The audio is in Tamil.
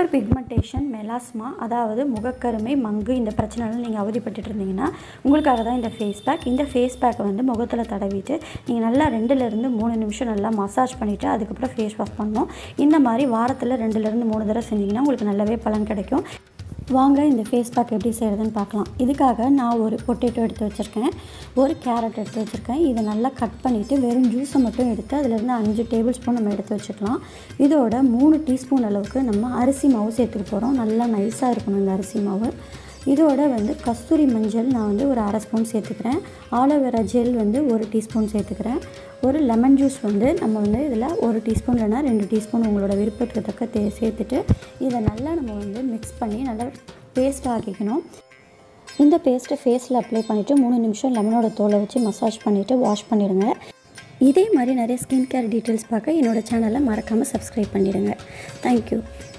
ஹைப்பர் பிக்மெண்டேஷன் மெலாஸ்மா அதாவது முகக்கருமை மங்கு இந்த பிரச்சனைலாம் நீங்கள் அவதிப்பட்டுட்டு இருந்தீங்கன்னா உங்களுக்காக தான் இந்த ஃபேஸ் பேக் இந்த ஃபேஸ் பேக்கை வந்து முகத்தில் தடவிட்டு நீங்கள் நல்லா ரெண்டுலேருந்து மூணு நிமிஷம் நல்லா மசாஜ் பண்ணிவிட்டு அதுக்கப்புறம் ஃபேஸ் வாஷ் பண்ணணும் இந்த மாதிரி வாரத்தில் ரெண்டுலேருந்து மூணு தடவை செஞ்சிங்கன்னா உங்களுக்கு நல்லாவே பலன் கிடைக்கும் வாங்க இந்த ஃபேஸ் பேக் எப்படி செய்கிறதுன்னு பார்க்கலாம் இதுக்காக நான் ஒரு பொட்டேட்டோ எடுத்து வச்சுருக்கேன் ஒரு கேரட் எடுத்து வச்சுருக்கேன் இதை நல்லா கட் பண்ணிவிட்டு வெறும் ஜூஸை மட்டும் எடுத்து அதிலிருந்து அஞ்சு டேபிள் ஸ்பூன் நம்ம எடுத்து வச்சுக்கலாம் இதோட மூணு டீஸ்பூன் அளவுக்கு நம்ம அரிசி மாவு சேர்த்துக்க போகிறோம் நல்லா நைஸாக இருக்கணும் இந்த அரிசி மாவு இதோட வந்து கஸ்தூரி மஞ்சள் நான் வந்து ஒரு அரை ஸ்பூன் சேர்த்துக்கிறேன் ஆலோவேரா ஜெல் வந்து ஒரு டீஸ்பூன் சேர்த்துக்கிறேன் ஒரு லெமன் ஜூஸ் வந்து நம்ம வந்து இதில் ஒரு டீஸ்பூன் இல்லைனா ரெண்டு டீஸ்பூன் உங்களோட விருப்பத்துக்கு தக்க தே சேர்த்துட்டு இதை நல்லா நம்ம வந்து மிக்ஸ் பண்ணி நல்லா பேஸ்ட் ஆக்கிக்கணும் இந்த பேஸ்ட்டை ஃபேஸில் அப்ளை பண்ணிவிட்டு மூணு நிமிஷம் லெமனோட தோலை வச்சு மசாஜ் பண்ணிவிட்டு வாஷ் பண்ணிடுங்க இதே மாதிரி நிறைய ஸ்கின் கேர் டீட்டெயில்ஸ் பார்க்க என்னோடய சேனலை மறக்காமல் சப்ஸ்கிரைப் பண்ணிடுங்க தேங்க்யூ